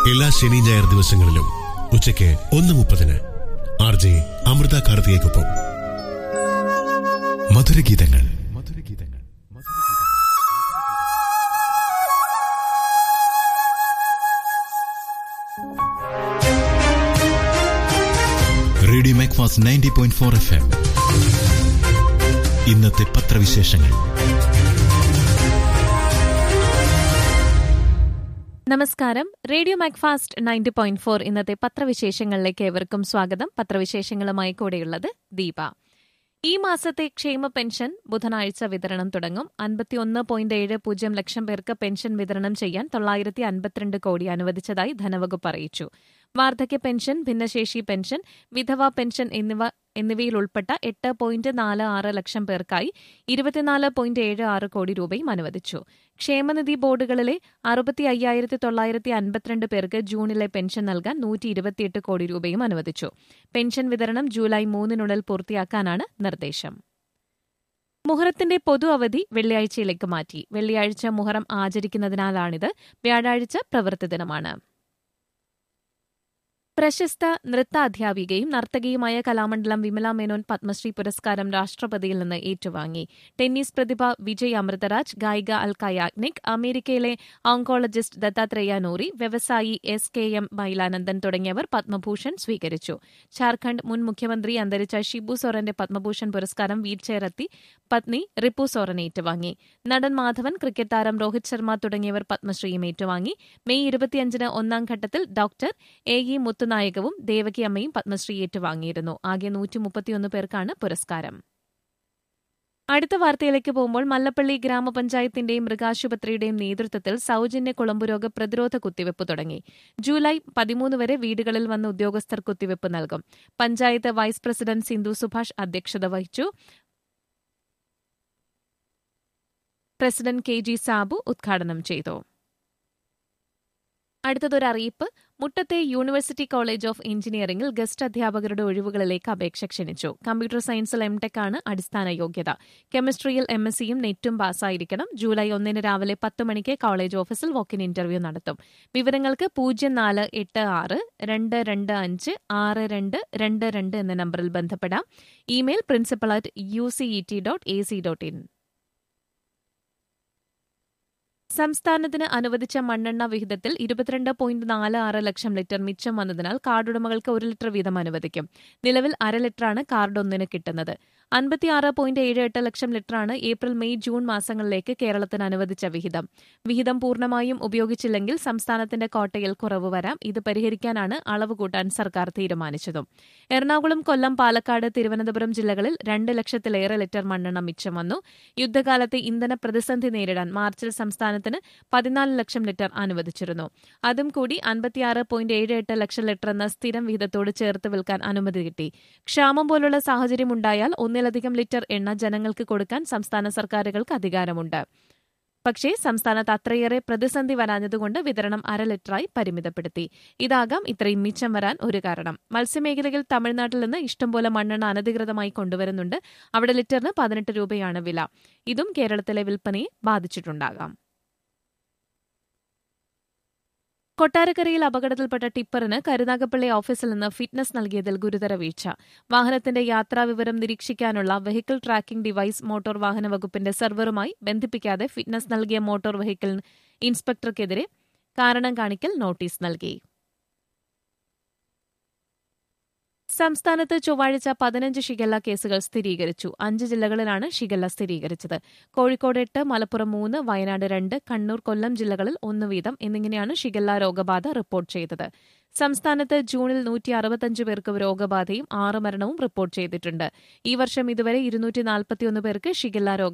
എല്ലാ ശനി ഞായർ ദിവസങ്ങളിലും ഉച്ചയ്ക്ക് ഒന്ന് മുപ്പതിന് ആർ ജെ അമൃത കാർത്തികയ്ക്കൊപ്പം മധുരഗീതങ്ങൾ radio Macfast ninety point four F M ഇന്നത്തെ പത്രവിശേഷങ്ങൾ നമസ്കാരം radio Macfast ninety point four ഇന്നത്തെ പത്രവിശേഷങ്ങളിലേക്ക് ഏവർക്കും സ്വാഗതം പത്രവിശേഷങ്ങളുമായി കൂടെയുള്ളത് ദീപ ഈ മാസത്തെ ക്ഷേമ പെൻഷൻ ബുധനാഴ്ച വിതരണം തുടങ്ങും അൻപത്തിയൊന്ന് പോയിന്റ് ഏഴ് പൂജ്യം ലക്ഷം പേർക്ക് പെൻഷൻ വിതരണം ചെയ്യാൻ തൊള്ളായിരത്തി അൻപത്തിരണ്ട് കോടി അനുവദിച്ചതായി ധനവകുപ്പ് അറിയിച്ചു വാർദ്ധക്യ പെൻഷൻ ഭിന്നശേഷി പെൻഷൻ വിധവ പെൻഷൻ എന്നിവ എന്നിവയിൽ ഉൾപ്പെട്ട എട്ട് പോയിന്റ് നാല് ആറ് ലക്ഷം പേർക്കായി ഇരുപത്തിനാല് പോയിന്റ് ഏഴ് ആറ് കോടി രൂപയും അനുവദിച്ചു ക്ഷേമനിധി ബോർഡുകളിലെ അറുപത്തി അയ്യായിരത്തി തൊള്ളായിരത്തി അൻപത്തിരണ്ട് പേർക്ക് ജൂണിലെ പെൻഷൻ നൽകാൻ നൂറ്റി ഇരുപത്തിയെട്ട് കോടി രൂപയും അനുവദിച്ചു പെൻഷൻ വിതരണം ജൂലൈ മൂന്നിനുള്ളിൽ പൂർത്തിയാക്കാനാണ് നിർദ്ദേശം മുഹറത്തിന്റെ പൊതു അവധി വെള്ളിയാഴ്ചയിലേക്ക് മാറ്റി വെള്ളിയാഴ്ച മുഹറം ആചരിക്കുന്നതിനാലാണിത് വ്യാഴാഴ്ച പ്രവൃത്തി ദിനമാണ് പ്രശസ്ത നൃത്താധ്യാപികയും നർത്തകിയുമായ കലാമണ്ഡലം വിമല മേനോൻ പത്മശ്രീ പുരസ്കാരം രാഷ്ട്രപതിയിൽ നിന്ന് ഏറ്റുവാങ്ങി ടെന്നീസ് പ്രതിഭ വിജയ് അമൃതരാജ് ഗായിക അൽക്ക യാഗ്നിക് അമേരിക്കയിലെ ഓങ്കോളജിസ്റ്റ് ദത്താത്രേയ നൂറി വ്യവസായി എസ് കെ എം മൈലാനന്ദൻ തുടങ്ങിയവർ പത്മഭൂഷൺ സ്വീകരിച്ചു ഝാർഖണ്ഡ് മുൻ മുഖ്യമന്ത്രി അന്തരിച്ച ഷിബു സോറന്റെ പത്മഭൂഷൺ പുരസ്കാരം വീൽചെയറെത്തി പത്നി റിപ്പു സോറൻ ഏറ്റുവാങ്ങി നടൻ മാധവൻ ക്രിക്കറ്റ് താരം രോഹിത് ശർമ്മ തുടങ്ങിയവർ പത്മശ്രീയും ഏറ്റുവാങ്ങി മെയ് ഇരുപത്തിയഞ്ചിന് ഒന്നാം ഘട്ടത്തിൽ ഡോക്ടർ എ ഇ മുത്തുനായകവും ദേവകി അമ്മയും പത്മശ്രീ ഏറ്റുവാങ്ങിയിരുന്നു ആകെ നൂറ്റി മുപ്പത്തിയൊന്ന് പേർക്കാണ് പുരസ്കാരം അടുത്ത വാർത്തയിലേക്ക് പോകുമ്പോൾ മല്ലപ്പള്ളി ഗ്രാമപഞ്ചായത്തിന്റെയും മൃഗാശുപത്രിയുടെയും നേതൃത്വത്തിൽ സൌജന്യ കുളമ്പുരോഗ പ്രതിരോധ കുത്തിവയ്പ് തുടങ്ങി ജൂലൈ പതിമൂന്ന് വരെ വീടുകളിൽ വന്ന് ഉദ്യോഗസ്ഥർ കുത്തിവയ്പ് നൽകും പഞ്ചായത്ത് വൈസ് പ്രസിഡന്റ് സിന്ധു സുഭാഷ് അധ്യക്ഷത വഹിച്ചു പ്രസിഡന്റ് കെ ജി സാബു ഉദ്ഘാടനം ചെയ്തു അടുത്തതൊരു അറിയിപ്പ് മുട്ടത്തെ യൂണിവേഴ്സിറ്റി കോളേജ് ഓഫ് എഞ്ചിനീയറിംഗിൽ ഗസ്റ്റ് അധ്യാപകരുടെ ഒഴിവുകളിലേക്ക് അപേക്ഷ ക്ഷണിച്ചു കമ്പ്യൂട്ടർ സയൻസിൽ എംടെക് ആണ് അടിസ്ഥാന യോഗ്യത കെമിസ്ട്രിയിൽ എം എസ് സിയും നെറ്റും പാസ്സായിരിക്കണം ജൂലൈ ഒന്നിന് രാവിലെ പത്ത് മണിക്ക് കോളേജ് ഓഫീസിൽ വോക്കിൻ ഇന്റർവ്യൂ നടത്തും വിവരങ്ങൾക്ക് പൂജ്യം നാല് എട്ട് ആറ് രണ്ട് രണ്ട് അഞ്ച് ആറ് രണ്ട് രണ്ട് രണ്ട് എന്ന നമ്പറിൽ ബന്ധപ്പെടാം email principal at U C E T dot A C dot in സംസ്ഥാനത്തിന് അനുവദിച്ച മണ്ണെണ്ണ വിഹിതത്തിൽ ഇരുപത്തിരണ്ട് പോയിന്റ് നാല് ആറ് ലക്ഷം ലിറ്റർ മിച്ചം വന്നതിനാൽ കാർഡുടമകൾക്ക് ഒരു ലിറ്റർ വീതം അനുവദിക്കും നിലവിൽ അര ലിറ്ററാണ് കാർഡ് ഒന്നിന് കിട്ടുന്നത് അൻപത്തിയാറ് പോയിന്റ് ഏഴ് എട്ട് ലക്ഷം ലിറ്ററാണ് ഏപ്രിൽ മെയ് ജൂൺ മാസങ്ങളിലേക്ക് കേരളത്തിന് അനുവദിച്ച വിഹിതം വിഹിതം പൂർണ്ണമായും ഉപയോഗിച്ചില്ലെങ്കിൽ സംസ്ഥാനത്തിന്റെ കോട്ടയിൽ കുറവ് വരാം ഇത് പരിഹരിക്കാനാണ് അളവ് കൂട്ടാൻ സർക്കാർ തീരുമാനിച്ചതും എറണാകുളം കൊല്ലം പാലക്കാട് തിരുവനന്തപുരം ജില്ലകളിൽ രണ്ട് ലക്ഷത്തിലേറെ ലിറ്റർ മണ്ണെണ്ണ മിച്ചം വന്നു യുദ്ധകാലത്തെ ഇന്ധന പ്രതിസന്ധി നേരിടാൻ മാർച്ചിൽ സംസ്ഥാനത്തിന് പതിനാല് ലക്ഷം ലിറ്റർ അനുവദിച്ചിരുന്നു അതും കൂടി അൻപത്തിയാറ് പോയിന്റ് ഏഴ് എട്ട് ലക്ഷം ലിറ്റർ എന്ന സ്ഥിരം വിഹിതത്തോട് ചേർത്ത് വിൽക്കാൻ അനുമതി കിട്ടി ക്ഷാമം പോലുള്ള സാഹചര്യമുണ്ടായാൽ ഒന്നിലധികം ലിറ്റർ എണ്ണ ജനങ്ങൾക്ക് കൊടുക്കാൻ സംസ്ഥാന സർക്കാരുകൾക്ക് അധികാരമുണ്ട് പക്ഷേ സംസ്ഥാനത്ത് അത്രയേറെ പ്രതിസന്ധി വരാഞ്ഞതുകൊണ്ട് വിതരണം അര ലിറ്ററായി പരിമിതപ്പെടുത്തി ഇതാകാം ഇത്രയും മിച്ചം വരാൻ ഒരു കാരണം മത്സ്യമേഖലയിൽ തമിഴ്നാട്ടിൽ നിന്ന് ഇഷ്ടംപോലെ മണ്ണെണ്ണ അനധികൃതമായി കൊണ്ടുവരുന്നുണ്ട് അവിടെ ലിറ്ററിന് പതിനെട്ട് രൂപയാണ് വില ഇതും കേരളത്തിലെ വിൽപ്പനയെ ബാധിച്ചിട്ടുണ്ടാകാം കൊട്ടാരക്കരയിൽ അപകടത്തിൽപ്പെട്ട ടിപ്പറിന് കരുനാഗപ്പള്ളി ഓഫീസിൽ നിന്ന് ഫിറ്റ്നസ് നൽകിയതിൽ ഗുരുതര വീഴ്ച വാഹനത്തിന്റെ യാത്രാവിവരം നിരീക്ഷിക്കാനുള്ള വെഹിക്കിൾ ട്രാക്കിംഗ് ഡിവൈസ് മോട്ടോർ വാഹന വകുപ്പിന്റെ സെർവറുമായി ബന്ധിപ്പിക്കാതെ ഫിറ്റ്നസ് നൽകിയ മോട്ടോർ വെഹിക്കിൾ ഇൻസ്പെക്ടർക്കെതിരെ കാരണം കാണിക്കൽ നോട്ടീസ് നൽകി സംസ്ഥാനത്ത് ചൊവ്വാഴ്ച പതിനഞ്ച് ഷിഗല്ല കേസുകൾ സ്ഥിരീകരിച്ചു അഞ്ച് ജില്ലകളിലാണ് ഷിഗല്ല സ്ഥിരീകരിച്ചത് കോഴിക്കോട് എട്ട് മലപ്പുറം മൂന്ന് വയനാട് രണ്ട് കണ്ണൂർ കൊല്ലം ജില്ലകളിൽ ഒന്ന് വീതം എന്നിങ്ങനെയാണ് ഷിഗല്ല രോഗബാധ റിപ്പോർട്ട് ചെയ്തത് സംസ്ഥാനത്ത് ജൂണിൽ നൂറ്റി അറുപത്തഞ്ച് പേർക്ക് രോഗബാധയും ആറ് മരണവും റിപ്പോർട്ട് ചെയ്തിട്ടുണ്ട് ഈ വർഷം ഇതുവരെ ഇരുന്നൂറ്റി നാൽപ്പത്തിയൊന്ന് പേർക്ക് ഷിഗല്ല രോഗം